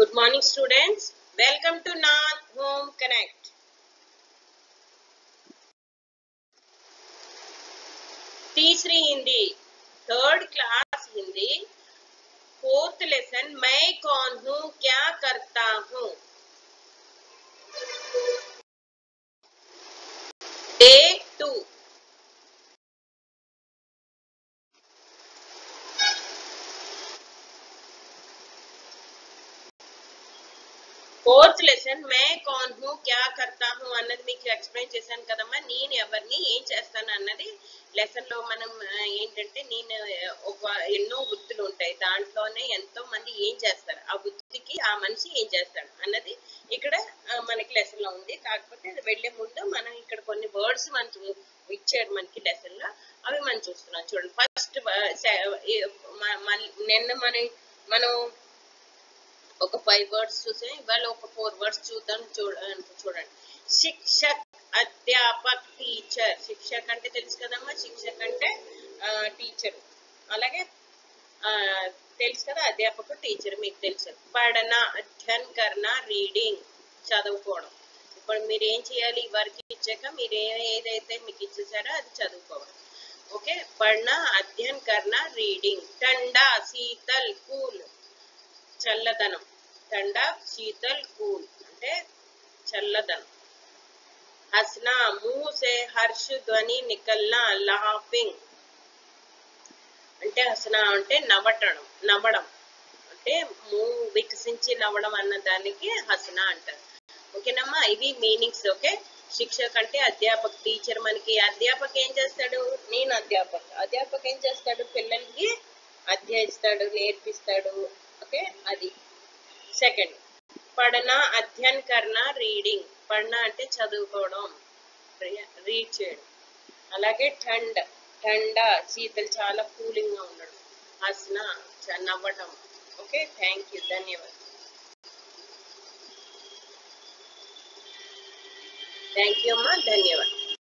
Good morning, students. Welcome to North Home Connect. तीसरी Hindi third class Hindi fourth lesson मैं कौन हूँ क्या करता हूँ डे टू ఫోర్త్ లెసన్ మే కాన్ హూ క్యా కర్తా హూ అన్నది మీకు ఎక్స్ప్లెయిన్ చేశాను కదమ్మా నేను ఎవరిని ఏం చేస్తాను అన్నది లెసన్ లో మనం ఆ, ఏంటంటే నేను ఆ, ఒక ఎన్నో వృత్తులు ఉంటాయి దాంట్లోనే ఎంతో మంది ఏం చేస్తారు ఆ వృత్తికి ఆ మనిషి ఏం చేస్తాడు అన్నది ఇక్కడ ఆ, మనకి లెసన్ లో ఉంది కాకపోతే అది వెళ్లే ముందు మనం ఇక్కడ కొన్ని వర్డ్స్ మనం చూ- ఇచ్చాడు మనకి లెసన్ లో అవి మనం చూస్తున్నాం చూడండి ఫస్ట్ నిన్న మనం మనం ఒక ఫైవ్ వర్డ్స్ చూసాం ఇవాళ ఒక ఫోర్ వర్డ్స్ చూద్దాం చూడ చూడండి శిక్షక్ అధ్యాపక్ టీచర్ శిక్షక్ అంటే తెలుసు కదమ్మా శిక్షక్ అంటే టీచర్ అలాగే ఆ, తెలుసు కదా అధ్యాపకుడు టీచర్ మీకు తెలుసు పడన అధ్యయన్ కర్ణ రీడింగ్ చదువుకోవడం ఇప్పుడు మీరు ఏం చేయాలి ఈ వర్క్ ఇచ్చాక మీరు ఏ- ఏదైతే మీకు ఇచ్చేసారో అది చదువుకోవాలి ఓకే పడన అధ్యయన్ కర్ణ రీడింగ్ టండా శీతల్ కూల్ చల్లదనం ఠండ శీతల్ కూల్ అంటే చల్లదనం హస్నా ముహ్ సే హర్ష ధ్వని నికల్నా లాఫింగ్ అంటే హసనా అంటే నవ్వటం నవ్వడం అంటే మూ వికసించి నవ్వడం అన్న దానికి హసనా అంటారు ఓకేనమ్మా ఇవి మీనింగ్స్ ఓకే శిక్షక్ అంటే అధ్యాపక్ టీచర్ మనకి అధ్యాపక్ ఏం చేస్తాడు నేను అధ్యాపక్ అధ్యాపక్ ఏం చేస్తాడు పిల్లలకి అధ్యయిస్తాడు నేర్పిస్తాడు ఓకే అది సెకండ్ పడన అధ్యయన్ కర్ణ రీడింగ్ పడన అంటే చదువుకోవడం రీడ్ చేయడం అలాగే ఠండ్ ఠండ శీతలు చాలా కూలింగ్ గా ఉండడం హస్న చ- నవ్వటం ఓకే థ్యాంక్ యూ ధన్యవాదాలు థ్యాంక్ యూ అమ్మా ధన్యవాదాలు